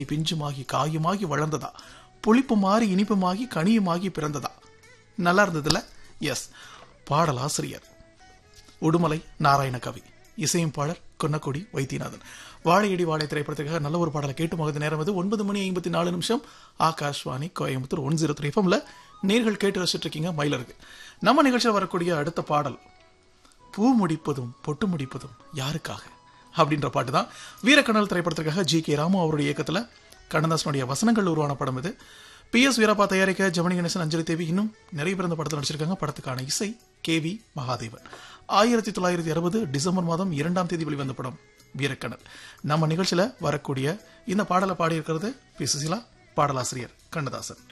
பிஞ்சுமாகி காயுமாகி வளர்ந்ததா புளிப்பு மாறி இனிப்புமாகி கனியுமாகி பிறந்ததா நல்லா இருந்ததுல எஸ் பாடலாசிரியர் உடுமலை நாராயண கவி இசையும் பாடல் கொன்னக்குடி வைத்தியநாதன் வாழையடி வாழை திரைப்படத்துக்காக நல்ல ஒரு பாடலை கேட்டு மகது நேரம் அது ஒன்பது மணி ஐம்பத்தி நாலு நிமிஷம் Akashvani Coimbatore one zero three எஃப்எம்ல நேர்கள் கேட்டு ரசிச்சுட்டு இருக்கீங்க மயிலருக்கு நம்ம நிகழ்ச்சியில் வரக்கூடிய அடுத்த பாடல் பூ முடிப்பதும் பொட்டு முடிப்பதும் யாருக்காக அப்படின்ற பாட்டு தான் வீரக்கணல் திரைப்படத்திற்காக ஜி கே ராமு அவருடைய இயக்கத்தில் கண்ணதாசனுடைய வசனங்கள் உருவான படம் இது பி எஸ் வீரப்பா தயாரிக்க ஜெமினி கணேசன் அஞ்சலி தேவி இன்னும் நிறைய பேர் இந்த படத்தில் நடிச்சிருக்காங்க படத்துக்கான இசை கே வி மகாதேவன் ஆயிரத்தி தொள்ளாயிரத்தி அறுபது டிசம்பர் மாதம் இரண்டாம் தேதி வெளிவந்த படம் வீரக்கணல் நம்ம நிகழ்ச்சியில் வரக்கூடிய இந்த பாடலை பாடியிருக்கிறது பி சுசிலா பாடலாசிரியர் கண்ணதாசன்